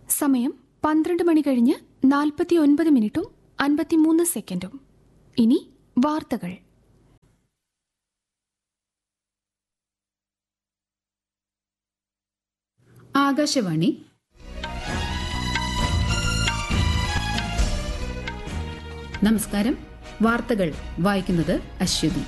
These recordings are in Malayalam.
സമയം പന്ത്രണ്ട് മണി കഴിഞ്ഞ് നാൽപ്പത്തി ഒൻപത് മിനിറ്റും അൻപത്തിമൂന്ന് സെക്കൻഡും ഇനി വാർത്തകൾ ആകാശവാണി നമസ്കാരം വാർത്തകൾ വായിക്കുന്നത് അശ്വതി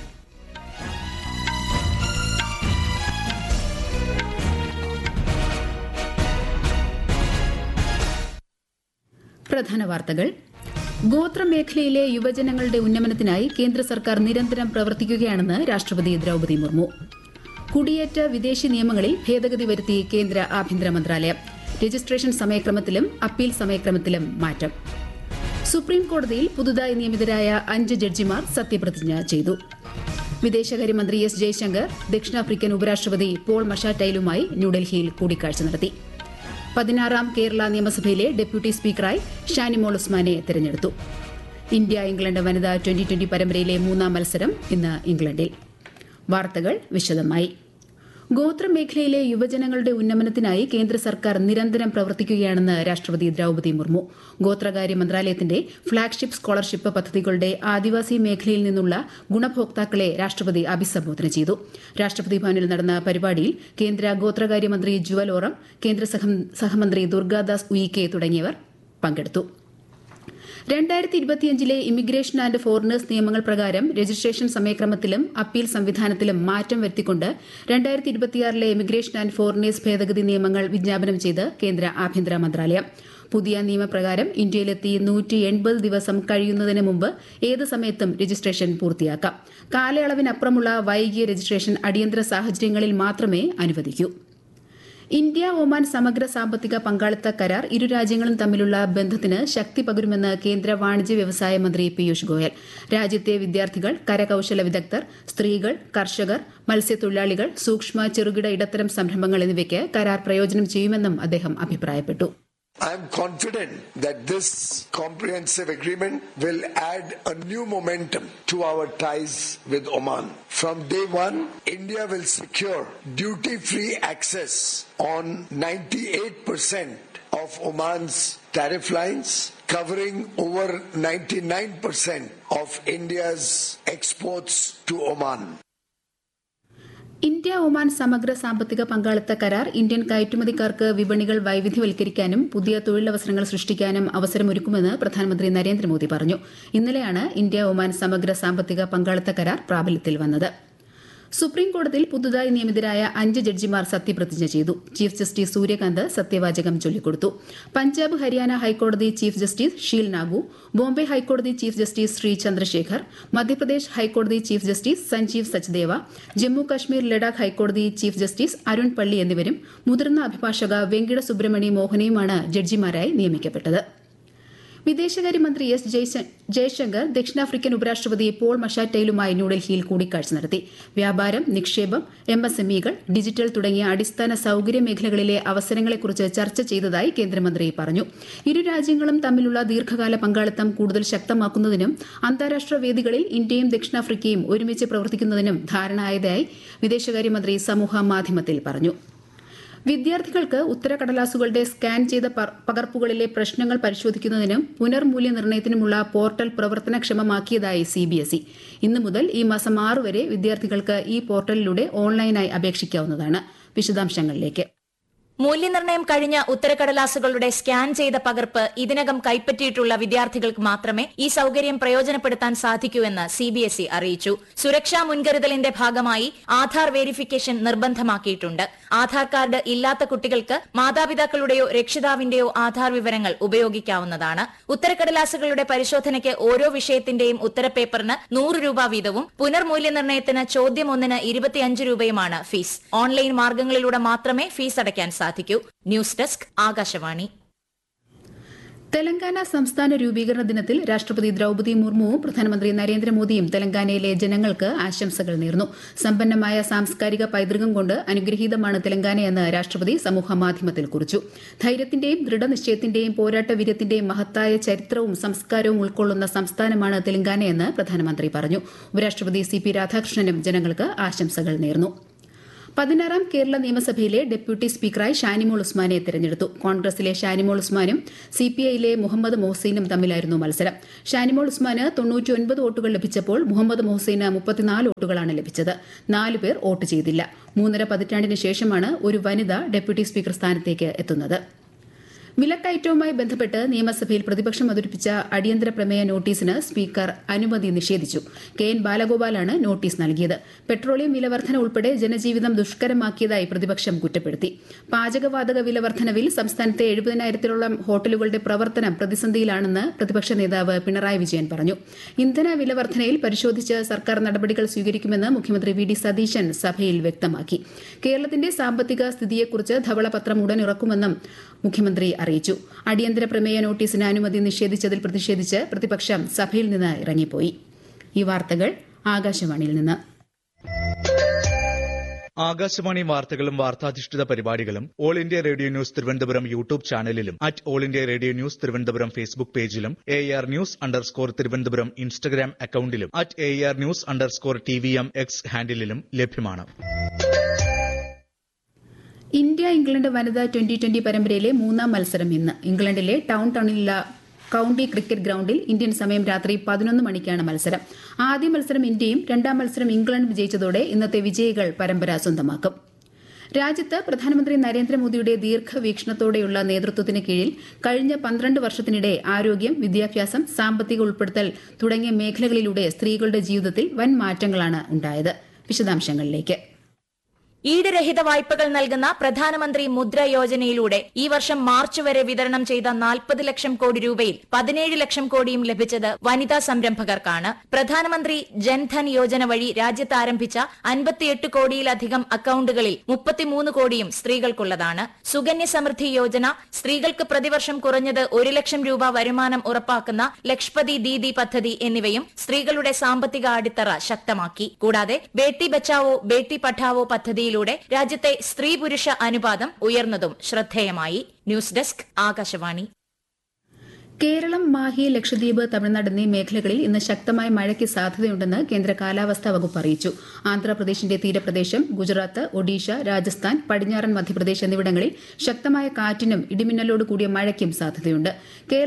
പ്രധാന വാർത്തകൾ ഗോത്രമേഖലയിലെ യുവജനങ്ങളുടെ ഉന്നമനത്തിനായി കേന്ദ്ര സർക്കാർ നിരന്തരം പ്രവർത്തിക്കുകയാണെന്ന് രാഷ്ട്രപതി ദ്രൌപദി മുർമു കുടിയേറ്റ വിദേശി നിയമങ്ങളിൽ ഭേദഗതി വരുത്തി കേന്ദ്ര ആഭ്യന്തര മന്ത്രാലയം രജിസ്ട്രേഷൻ സമയക്രമത്തിലും അപ്പീൽ സമയക്രമത്തിലും മാറ്റം സുപ്രീം കോടതിയിൽ പുതുതായി നിയമിതരായ അഞ്ച് ജഡ്ജിമാർ സത്യപ്രതിജ്ഞ ചെയ്തു വിദേശകാര്യമന്ത്രി എസ് ജയശങ്കർ ദക്ഷിണാഫ്രിക്കൻ ഉപരാഷ്ട്രപതി പോൾ മഷാറ്റൈലുമായി ന്യൂഡൽഹിയിൽ കൂടിക്കാഴ്ച നടത്തി പതിനാറാം കേരള നിയമസഭയിലെ ഡെപ്യൂട്ടി സ്പീക്കറായി ഷാനിമോൾ ഉസ്മാനെ തെരഞ്ഞെടുത്തു ഇന്ത്യ ഇംഗ്ലണ്ട് വനിതാ ട്വന്റി ട്വന്റി പരമ്പരയിലെ മൂന്നാം മത്സരം ഇന്ന് ഇംഗ്ലണ്ടിൽ വാർത്തകൾ വിശദമായി ഗോത്രമേഖലയിലെ യുവജനങ്ങളുടെ ഉന്നമനത്തിനായി കേന്ദ്ര സർക്കാർ നിരന്തരം പ്രവർത്തിക്കുകയാണെന്ന് രാഷ്ട്രപതി ദ്രൌപദി മുർമു ഗോത്രകാര്യ മന്ത്രാലയത്തിന്റെ ഫ്ളാഗ്ഷിപ്പ് സ്കോളർഷിപ്പ് പദ്ധതികളുടെ ആദിവാസി മേഖലയിൽ നിന്നുള്ള ഗുണഭോക്താക്കളെ രാഷ്ട്രപതി അഭിസംബോധന ചെയ്തു രാഷ്ട്രപതി ഭവനിൽ നടന്ന പരിപാടിയിൽ കേന്ദ്ര ഗോത്രകാര്യമന്ത്രി ജുവൽ ഓറം കേന്ദ്ര സഹമന്ത്രി ദുർഗാദാസ് ഉയിക്കെ തുടങ്ങിയവർ പങ്കെടുത്തു രണ്ടായിരത്തി ഇരുപത്തിയഞ്ചിലെ ഇമിഗ്രേഷൻ ആൻഡ് ഫോറിനേഴ്സ് നിയമങ്ങൾ പ്രകാരം രജിസ്ട്രേഷൻ സമയക്രമത്തിലും അപ്പീൽ സംവിധാനത്തിലും മാറ്റം വരുത്തിക്കൊണ്ട് രണ്ടായിരത്തി ഇരുപത്തിയാറിലെ ഇമിഗ്രേഷൻ ആൻഡ് ഫോറിനേഴ്സ് ഭേദഗതി നിയമങ്ങൾ വിജ്ഞാപനം ചെയ്ത് കേന്ദ്ര ആഭ്യന്തര മന്ത്രാലയം പുതിയ നിയമപ്രകാരം ഇന്ത്യയിലെത്തി നൂറ്റി എൺപത് ദിവസം കഴിയുന്നതിന് മുമ്പ് ഏത് സമയത്തും രജിസ്ട്രേഷൻ പൂർത്തിയാക്കാം കാലയളവിനപ്പുറമുള്ള വൈകിയ രജിസ്ട്രേഷൻ അടിയന്തര സാഹചര്യങ്ങളിൽ മാത്രമേ അനുവദിക്കൂ ഇന്ത്യ ഒമാൻ സമഗ്ര സാമ്പത്തിക പങ്കാളിത്ത കരാർ ഇരു രാജ്യങ്ങളും തമ്മിലുള്ള ബന്ധത്തിന് ശക്തി പകരുമെന്ന് കേന്ദ്ര വാണിജ്യ വ്യവസായ മന്ത്രി പീയൂഷ് ഗോയൽ രാജ്യത്തെ വിദ്യാർത്ഥികൾ കരകൌശല വിദഗ്ധർ സ്ത്രീകൾ കർഷകർ മത്സ്യത്തൊഴിലാളികൾ സൂക്ഷ്മ ചെറുകിട ഇടത്തരം സംരംഭങ്ങൾ എന്നിവയ്ക്ക് കരാർ പ്രയോജനം ചെയ്യുമെന്നും അദ്ദേഹം അഭിപ്രായപ്പെട്ടു I am confident that this comprehensive agreement will add a new momentum to our ties with Oman. From day one, India will secure duty free access on 98% of Oman's tariff lines, covering over 99% of India's exports to Oman. India Oman സമഗ്ര സാമ്പത്തിക പങ്കാളിത്ത കരാർ ഇന്ത്യൻ കയറ്റുമതിക്കാർക്ക് വിപണികൾ വൈവിധ്യവൽക്കരിക്കാനും പുതിയ തൊഴിലവസരങ്ങൾ സൃഷ്ടിക്കാനും അവസരമൊരുക്കുമെന്ന് പ്രധാനമന്ത്രി നരേന്ദ്രമോദി പറഞ്ഞു ഇന്നലെയാണ് ഇന്ത്യ ഒമാൻ സമഗ്ര സാമ്പത്തിക പങ്കാളിത്ത കരാർ പ്രാബല്യത്തിൽ വന്നത് സുപ്രീം കോടതിയിൽ പുതുതായി നിയമിതരായ അഞ്ച് ജഡ്ജിമാർ സത്യപ്രതിജ്ഞ ചെയ്തു ചീഫ് ജസ്റ്റിസ് സൂര്യകാന്ത് സത്യവാചകം ചൊല്ലിക്കൊടുത്തു പഞ്ചാബ് ഹരിയാന ഹൈക്കോടതി ചീഫ് ജസ്റ്റിസ് ഷീൽ നാഗു ബോംബെ ഹൈക്കോടതി ചീഫ് ജസ്റ്റിസ് ശ്രീ ചന്ദ്രശേഖർ മധ്യപ്രദേശ് ഹൈക്കോടതി ചീഫ് ജസ്റ്റിസ് സഞ്ജീവ് സച്ദേവ ജമ്മു കശ്മീർ ലഡാക്ക് ഹൈക്കോടതി ചീഫ് ജസ്റ്റിസ് അരുൺ പള്ളി എന്നിവരും മുതിർന്ന അഭിഭാഷക വെങ്കിട സുബ്രഹ്മണി മോഹനയുമാണ് ജഡ്ജിമാരായി നിയമിക്കപ്പെട്ടത് വിദേശകാര്യമന്ത്രി എസ് ജയശങ്കർ ദക്ഷിണാഫ്രിക്കൻ ഉപരാഷ്ട്രപതി പോൾ മഷാറ്റൈലുമായി ന്യൂഡൽഹിയിൽ കൂടിക്കാഴ്ച നടത്തി വ്യാപാരം നിക്ഷേപം എംഎസ്എംഇകൾ ഡിജിറ്റൽ തുടങ്ങിയ അടിസ്ഥാന സൌകര്യ മേഖലകളിലെ അവസരങ്ങളെക്കുറിച്ച് ചർച്ച ചെയ്തതായി കേന്ദ്രമന്ത്രി പറഞ്ഞു ഇരു രാജ്യങ്ങളും തമ്മിലുള്ള ദീർഘകാല പങ്കാളിത്തം കൂടുതൽ ശക്തമാക്കുന്നതിനും അന്താരാഷ്ട്ര വേദികളിൽ ഇന്ത്യയും ദക്ഷിണാഫ്രിക്കയും ഒരുമിച്ച് പ്രവർത്തിക്കുന്നതിനും ധാരണയായതായി വിദേശകാര്യമന്ത്രി സമൂഹ മാധ്യമത്തിൽ പറഞ്ഞു വിദ്യാർത്ഥികൾക്ക് ഉത്തരക്കടലാസുകളുടെ സ്കാൻ ചെയ്ത പകർപ്പുകളിലെ പ്രശ്നങ്ങൾ പരിശോധിക്കുന്നതിനും പുനർമൂല്യനിർണ്ണയത്തിനുമുള്ള പോർട്ടൽ പ്രവർത്തനക്ഷമമാക്കിയതായി സിബിഎസ്ഇ ഇന്നു മുതൽ ഈ മാസം ആറ് വരെ വിദ്യാർത്ഥികൾക്ക് ഈ പോർട്ടലിലൂടെ ഓൺലൈനായി അപേക്ഷിക്കാവുന്നതാണ് വിശദാംശങ്ങളിലേക്ക് മൂല്യനിർണ്ണയം കഴിഞ്ഞ ഉത്തരക്കടലാസുകളുടെ സ്കാൻ ചെയ്ത പകർപ്പ് ഇതിനകം കൈപ്പറ്റിയിട്ടുള്ള വിദ്യാർത്ഥികൾക്ക് മാത്രമേ ഈ സൌകര്യം പ്രയോജനപ്പെടുത്താൻ സാധിക്കൂ എന്ന് സിബിഎസ്ഇ അറിയിച്ചു സുരക്ഷാ മുൻകരുതലിന്റെ ഭാഗമായി ആധാർ വെരിഫിക്കേഷൻ നിർബന്ധമാക്കിയിട്ടുണ്ട് ആധാർ കാർഡ് ഇല്ലാത്ത കുട്ടികൾക്ക് മാതാപിതാക്കളുടെയോ രക്ഷിതാവിന്റെയോ ആധാർ വിവരങ്ങൾ ഉപയോഗിക്കാവുന്നതാണ് ഉത്തരക്കടലാസുകളുടെ പരിശോധനയ്ക്ക് ഓരോ വിഷയത്തിന്റെയും ഉത്തരപേപ്പറിന് നൂറ് രൂപ വീതവും പുനർമൂല്യനിർണ്ണയത്തിന് ചോദ്യം ഒന്നിന് ഇരുപത്തിയഞ്ച് രൂപയുമാണ് ഫീസ് ഓൺലൈൻ മാർഗങ്ങളിലൂടെ മാത്രമേ ഫീസ് അടയ്ക്കാൻ സാധിക്കൂ ന്യൂസ് ഡെസ്ക് ആകാശവാണി തെലങ്കാന സംസ്ഥാന രൂപീകരണ ദിനത്തിൽ രാഷ്ട്രപതി ദ്രൌപദി മുർമുവും പ്രധാനമന്ത്രി നരേന്ദ്രമോദിയും തെലങ്കാനയിലെ ജനങ്ങൾക്ക് ആശംസകൾ നേർന്നു സമ്പന്നമായ സാംസ്കാരിക പൈതൃകം കൊണ്ട് അനുഗ്രഹീതമാണ് തെലങ്കാനയെന്ന് രാഷ്ട്രപതി സമൂഹമാധ്യമത്തിൽ കുറിച്ചു ധൈര്യത്തിന്റെയും ദൃഢനിശ്ചയത്തിന്റെയും പോരാട്ട വീര്യത്തിന്റെയും മഹത്തായ ചരിത്രവും സംസ്കാരവും ഉൾക്കൊള്ളുന്ന സംസ്ഥാനമാണ് തെലങ്കാനയെന്ന് പ്രധാനമന്ത്രി പറഞ്ഞു ഉപരാഷ്ട്രപതി സി പി രാധാകൃഷ്ണനും ജനങ്ങൾക്ക് ആശംസകൾ നേർന്നു പതിനാറാം കേരള നിയമസഭയിലെ ഡെപ്യൂട്ടി സ്പീക്കറായി ഷാനിമോൾ ഉസ്മാനെ തെരഞ്ഞെടുത്തു കോൺഗ്രസിലെ ഷാനിമോൾ ഉസ്മാനും സി പി ഐയിലെ മുഹമ്മദ് മൊഹസീനും തമ്മിലായിരുന്നു മത്സരം ഷാനിമോൾ ഉസ്മാന് തൊണ്ണൂറ്റിയൊൻപത് വോട്ടുകൾ ലഭിച്ചപ്പോൾ മുഹമ്മദ് മൊഹസീന് മുപ്പത്തിനാല് വോട്ടുകളാണ് ലഭിച്ചത് നാല് പേർ വോട്ട് ചെയ്തില്ല മൂന്നര പതിറ്റാണ്ടിന് ശേഷമാണ് ഒരു വനിത ഡെപ്യൂട്ടി സ്പീക്കർ സ്ഥാനത്തേക്ക് എത്തുന്നത് വിലക്കയറ്റവുമായി ബന്ധപ്പെട്ട് നിയമസഭയിൽ പ്രതിപക്ഷം അവതരിപ്പിച്ച അടിയന്തര പ്രമേയ നോട്ടീസിന് സ്പീക്കർ അനുമതി നിഷേധിച്ചു കെ എൻ ബാലഗോപാലാണ് നോട്ടീസ് നൽകിയത് പെട്രോളിയം വിലവർധന ഉൾപ്പെടെ ജനജീവിതം ദുഷ്കരമാക്കിയതായി പ്രതിപക്ഷം കുറ്റപ്പെടുത്തി പാചകവാതക വിലവർധനവിൽ സംസ്ഥാനത്തെ എഴുപതിനായിരത്തിലോളം ഹോട്ടലുകളുടെ പ്രവർത്തനം പ്രതിസന്ധിയിലാണെന്ന് പ്രതിപക്ഷ നേതാവ് പിണറായി വിജയൻ പറഞ്ഞു ഇന്ധന വിലവർധനയിൽ പരിശോധിച്ച് സർക്കാർ നടപടികൾ സ്വീകരിക്കുമെന്ന് മുഖ്യമന്ത്രി വി ഡി സതീശൻ സഭയിൽ വ്യക്തമാക്കി കേരളത്തിന്റെ സാമ്പത്തിക സ്ഥിതിയെക്കുറിച്ച് ധവളപത്രം ഉടൻ ഇറക്കുമെന്നും മുഖ്യമന്ത്രി അറിയിച്ചു അടിയന്തര പ്രമേയ നോട്ടീസിന് അനുമതി നിഷേധിച്ചതിൽ പ്രതിഷേധിച്ച് പ്രതിപക്ഷം സഭയിൽ നിന്ന് ഇറങ്ങിപ്പോയി ഈ വാർത്തകൾ ആകാശവാണിയിൽ നിന്ന് ആകാശവാണി വാർത്തകളും വാർത്താധിഷ്ഠിത പരിപാടികളും all India radio news Thiruvananthapuram YouTube ചാനലിലും at all India radio news Thiruvananthapuram Facebook പേജിലും A R news underscore Thiruvananthapuram Instagram അക്കൌണ്ടിലും at A R news underscore T V M X ഹാൻഡിലും ലഭ്യമാണ് ഇന്ത്യ ഇംഗ്ലണ്ട് വനിതാ ട്വന്റി ട്വന്റി പരമ്പരയിലെ മൂന്നാം മത്സരം ഇന്ന് ഇംഗ്ലണ്ടിലെ ടൌൺ ടൌണിലുള്ള കൌണ്ടി ക്രിക്കറ്റ് ഗ്രൌണ്ടിൽ ഇന്ത്യൻ സമയം രാത്രി പതിനൊന്ന് മണിക്കാണ് മത്സരം ആദ്യ മത്സരം ഇന്ത്യയും രണ്ടാം മത്സരം ഇംഗ്ലണ്ട് വിജയിച്ചതോടെ ഇന്നത്തെ വിജയികൾ പരമ്പര സ്വന്തമാക്കും രാജ്യത്ത് പ്രധാനമന്ത്രി നരേന്ദ്രമോദിയുടെ ദീർഘവീക്ഷണത്തോടെയുള്ള നേതൃത്വത്തിന് കീഴിൽ കഴിഞ്ഞ പന്ത്രണ്ട് വർഷത്തിനിടെ ആരോഗ്യം വിദ്യാഭ്യാസം സാമ്പത്തിക ഉൾപ്പെടുത്തൽ തുടങ്ങിയ മേഖലകളിലൂടെ സ്ത്രീകളുടെ ജീവിതത്തിൽ വൻ മാറ്റങ്ങളാണ് ഉണ്ടായത് വിശദാംശങ്ങളിലേക്ക് ഈടുരഹിത വായ്പകൾ നൽകുന്ന പ്രധാനമന്ത്രി മുദ്ര യോജനയിലൂടെ ഈ വർഷം മാർച്ച് വരെ വിതരണം ചെയ്ത നാൽപ്പത് ലക്ഷം കോടി രൂപയിൽ പതിനേഴ് ലക്ഷം കോടിയും ലഭിച്ചത് വനിതാ സംരംഭകർക്കാണ് പ്രധാനമന്ത്രി ജൻധൻ യോജന വഴി രാജ്യത്ത് ആരംഭിച്ച അൻപത്തിയെട്ട് കോടിയിലധികം അക്കൌണ്ടുകളിൽ മുപ്പത്തിമൂന്ന് കോടിയും സ്ത്രീകൾക്കുള്ളതാണ് സുകന്യ സമൃദ്ധി യോജന സ്ത്രീകൾക്ക് പ്രതിവർഷം കുറഞ്ഞത് ഒരു ലക്ഷം രൂപ വരുമാനം ഉറപ്പാക്കുന്ന ലക്ഷ്പതി ദീദി പദ്ധതി എന്നിവയും സ്ത്രീകളുടെ സാമ്പത്തിക അടിത്തറ ശക്തമാക്കി കൂടാതെ ബേട്ടി ബച്ചാവോ ബേട്ടി പഠാവോ പദ്ധതിയിലൂടെ രാജ്യത്തെ സ്ത്രീ പുരുഷ അനുപാതം ഉയർന്നതും ശ്രദ്ധേയമായി ന്യൂസ് ഡെസ്ക് ആകാശവാണി കേരളം മാഹി ലക്ഷദ്വീപ് തമിഴ്നാട് എന്നീ മേഖലകളിൽ ഇന്ന് ശക്തമായ മഴയ്ക്ക് സാധ്യതയുണ്ടെന്ന് കേന്ദ്ര കാലാവസ്ഥാ വകുപ്പ് അറിയിച്ചു ആന്ധ്രാപ്രദേശിന്റെ തീരപ്രദേശം ഗുജറാത്ത് ഒഡീഷ രാജസ്ഥാൻ പടിഞ്ഞാറൻ മധ്യപ്രദേശ് എന്നിവിടങ്ങളിൽ ശക്തമായ കാറ്റിനും ഇടിമിന്നലോട് കൂടിയ മഴയ്ക്കും സാധ്യതയുണ്ട് കേരള